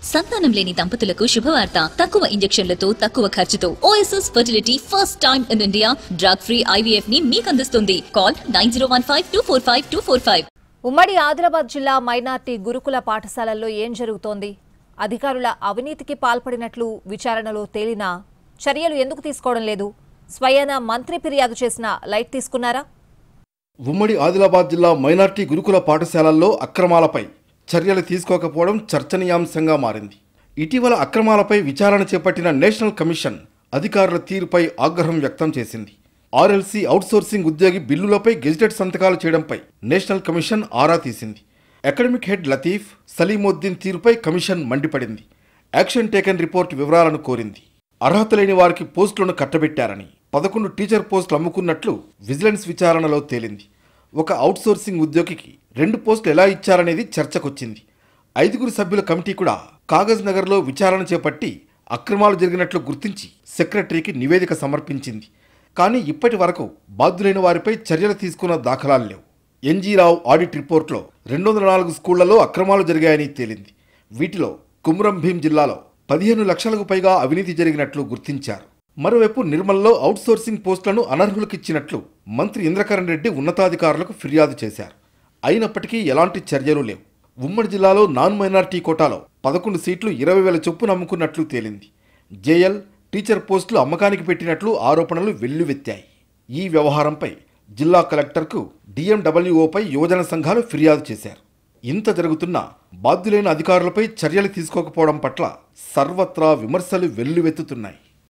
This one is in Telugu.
సంతానం లేని దంపతులకు శుభవార్త తక్కువ ఇంజెక్షన్లతో తక్కువ ఖర్చుతో OSS fertility first time in India drug free IVF ని మీకు అందిస్తుంది call nine zero one five two four five two four five ఉమ్మడి ఆదిలాబాద్ జిల్లా మైనార్టీ గురుకుల పాఠశాలల్లో ఏం జరుగుతోంది అధికారుల అవినీతికి పాల్పడినట్లు విచారణలో తేలినా చర్యలు ఎందుకు తీసుకోవడం లేదు స్వయాన మంత్రి ఫిర్యాదు చేసిన లైట్ తీసుకున్నారా ఉమ్మడి ఆదిలాబాద్ జిల్లా మైనార్టీ గురుకుల పాఠశాలల్లో అక్రమాలపై చర్యలు తీసుకోకపోవడం చర్చనీయాంశంగా మారింది ఇటీవల అక్రమాలపై విచారణ చేపట్టిన నేషనల్ కమిషన్ అధికారుల తీరుపై ఆగ్రహం వ్యక్తం చేసింది ఆర్ఎల్సీ అవుట్సోర్సింగ్ ఉద్యోగి బిల్లులపై గెజిటెడ్ సంతకాలు చేయడంపై నేషనల్ కమిషన్ ఆరా తీసింది అకాడమిక్ హెడ్ లతీఫ్ సలీముద్దీన్ తీరుపై కమిషన్ మండిపడింది యాక్షన్ టేకన్ రిపోర్ట్ వివరాలను కోరింది అర్హత లేని వారికి పోస్టులను కట్టబెట్టారని పదకొండు టీచర్ పోస్టులు అమ్ముకున్నట్లు విజిలెన్స్ విచారణలో తేలింది ఒక అవుట్సోర్సింగ్ ఉద్యోగికి రెండు పోస్టులు ఎలా ఇచ్చారనేది చర్చకొచ్చింది ఐదుగురు సభ్యుల కమిటీ కూడా కాగజ్ నగర్లో విచారణ చేపట్టి అక్రమాలు జరిగినట్లు గుర్తించి సెక్రటరీకి నివేదిక సమర్పించింది కానీ ఇప్పటి వరకు బాధ్యులైన వారిపై చర్యలు తీసుకున్న దాఖలాలు లేవు ఎన్జీ రావు ఆడిట్ రిపోర్ట్లో రెండు వందల నాలుగు స్కూళ్లలో అక్రమాలు జరిగాయని తేలింది వీటిలో కుమ్రం భీం జిల్లాలో పదిహేను లక్షలకు పైగా అవినీతి జరిగినట్లు గుర్తించారు మరోవైపు నిర్మల్లో అవుట్సోర్సింగ్ పోస్టులను అనర్హులకిచ్చినట్లు మంత్రి ఇంద్రకరణ్ రెడ్డి ఉన్నతాధికారులకు ఫిర్యాదు చేశారు అయినప్పటికీ ఎలాంటి చర్యలు లేవు ఉమ్మడి జిల్లాలో నాన్ మైనార్టీ కోటాలో పదకొండు సీట్లు ఇరవై వేల చొప్పున అమ్ముకున్నట్లు తేలింది జేఎల్ టీచర్ పోస్టులు అమ్మకానికి పెట్టినట్లు ఆరోపణలు వెల్లువెత్తాయి ఈ వ్యవహారంపై జిల్లా కలెక్టర్కు డిఎండబ్ల్యూఓపై యువజన సంఘాలు ఫిర్యాదు చేశారు ఇంత జరుగుతున్నా బాధ్యులైన అధికారులపై చర్యలు తీసుకోకపోవడం పట్ల సర్వత్రా విమర్శలు వెల్లువెత్తుతున్నాయి